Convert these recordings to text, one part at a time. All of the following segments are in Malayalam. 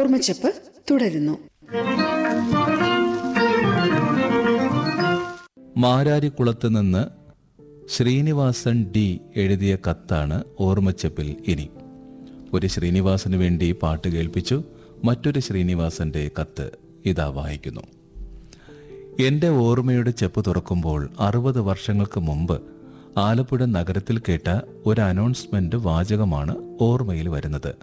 ഓർമ്മച്ചപ്പ് തുടരുന്നു മാരാരിക്കുളത്ത് നിന്ന് ശ്രീനിവാസൻ ഡി എഴുതിയ കത്താണ് ഓർമ്മച്ചപ്പിൽ ഇനി ഒരു ശ്രീനിവാസന് വേണ്ടി പാട്ട് കേൾപ്പിച്ചു മറ്റൊരു ശ്രീനിവാസന്റെ കത്ത് ഇതാ വായിക്കുന്നു എന്റെ ഓർമ്മയുടെ ചെപ്പ് തുറക്കുമ്പോൾ അറുപത് വർഷങ്ങൾക്ക് മുമ്പ് ആലപ്പുഴ നഗരത്തിൽ കേട്ട ഒരു അനൗൺസ്മെന്റ് വാചകമാണ് ഓർമ്മയിൽ വരുന്നത്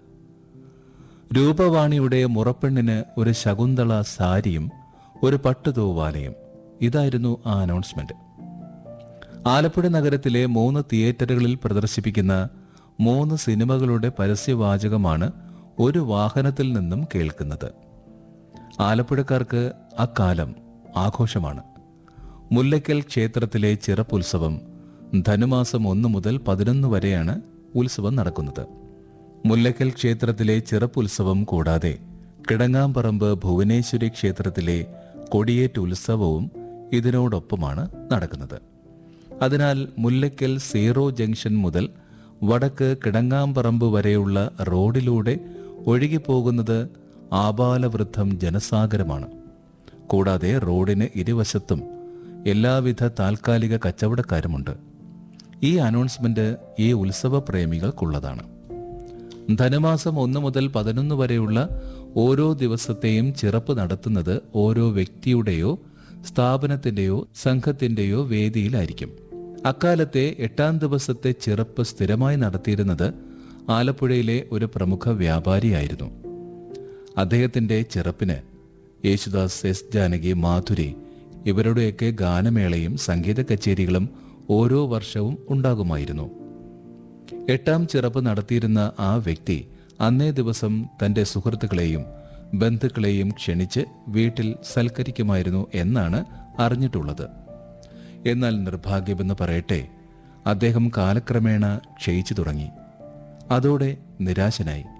രൂപവാണിയുടെ മുറപ്പെണ്ണിന് ഒരു ശകുന്തള സാരിയും ഒരു പട്ടുതൂവാലയും ഇതായിരുന്നു ആ അനൗൺസ്മെന്റ് ആലപ്പുഴ നഗരത്തിലെ മൂന്ന് തിയേറ്ററുകളിൽ പ്രദർശിപ്പിക്കുന്ന മൂന്ന് സിനിമകളുടെ പരസ്യവാചകമാണ് ഒരു വാഹനത്തിൽ നിന്നും കേൾക്കുന്നത് ആലപ്പുഴക്കാർക്ക് അക്കാലം ആഘോഷമാണ് മുല്ലയ്ക്കൽ ക്ഷേത്രത്തിലെ ചിറപ്പുത്സവം ധനുമാസം ഒന്ന് മുതൽ പതിനൊന്ന് വരെയാണ് ഉത്സവം നടക്കുന്നത് മുല്ലയ്ക്കൽ ക്ഷേത്രത്തിലെ ചിറപ്പുത്സവം കൂടാതെ കിടങ്ങാമ്പറമ്പ് ഭുവനേശ്വരി ക്ഷേത്രത്തിലെ കൊടിയേറ്റ് ഉത്സവവും ഇതിനോടൊപ്പമാണ് നടക്കുന്നത് അതിനാൽ മുല്ലയ്ക്കൽ സീറോ ജംഗ്ഷൻ മുതൽ വടക്ക് കിടങ്ങാമ്പറമ്പ് വരെയുള്ള റോഡിലൂടെ ഒഴുകിപ്പോകുന്നത് ആബാലവൃദ്ധം ജനസാഗരമാണ് കൂടാതെ റോഡിന് ഇരുവശത്തും എല്ലാവിധ താൽക്കാലിക കച്ചവടക്കാരുമുണ്ട് ഈ അനൗൺസ്മെന്റ് ഈ ഉത്സവ പ്രേമികൾക്കുള്ളതാണ് ധനുമാസം ഒന്ന് മുതൽ പതിനൊന്ന് വരെയുള്ള ഓരോ ദിവസത്തെയും ചിറപ്പ് നടത്തുന്നത് ഓരോ വ്യക്തിയുടെയോ സ്ഥാപനത്തിന്റെയോ സംഘത്തിന്റെയോ വേദിയിലായിരിക്കും അക്കാലത്തെ എട്ടാം ദിവസത്തെ ചിറപ്പ് സ്ഥിരമായി നടത്തിയിരുന്നത് ആലപ്പുഴയിലെ ഒരു പ്രമുഖ വ്യാപാരിയായിരുന്നു അദ്ദേഹത്തിന്റെ ചിറപ്പിന് യേശുദാസ് എസ് ജാനകി മാധുരി ഇവരുടെയൊക്കെ ഗാനമേളയും സംഗീത കച്ചേരികളും ഓരോ വർഷവും ഉണ്ടാകുമായിരുന്നു എട്ടാം ചിറപ്പ് നടത്തിയിരുന്ന ആ വ്യക്തി അന്നേ ദിവസം തന്റെ സുഹൃത്തുക്കളെയും ബന്ധുക്കളെയും ക്ഷണിച്ച് വീട്ടിൽ സൽക്കരിക്കുമായിരുന്നു എന്നാണ് അറിഞ്ഞിട്ടുള്ളത് എന്നാൽ നിർഭാഗ്യമെന്ന് പറയട്ടെ അദ്ദേഹം കാലക്രമേണ ക്ഷയിച്ചു തുടങ്ങി അതോടെ നിരാശനായി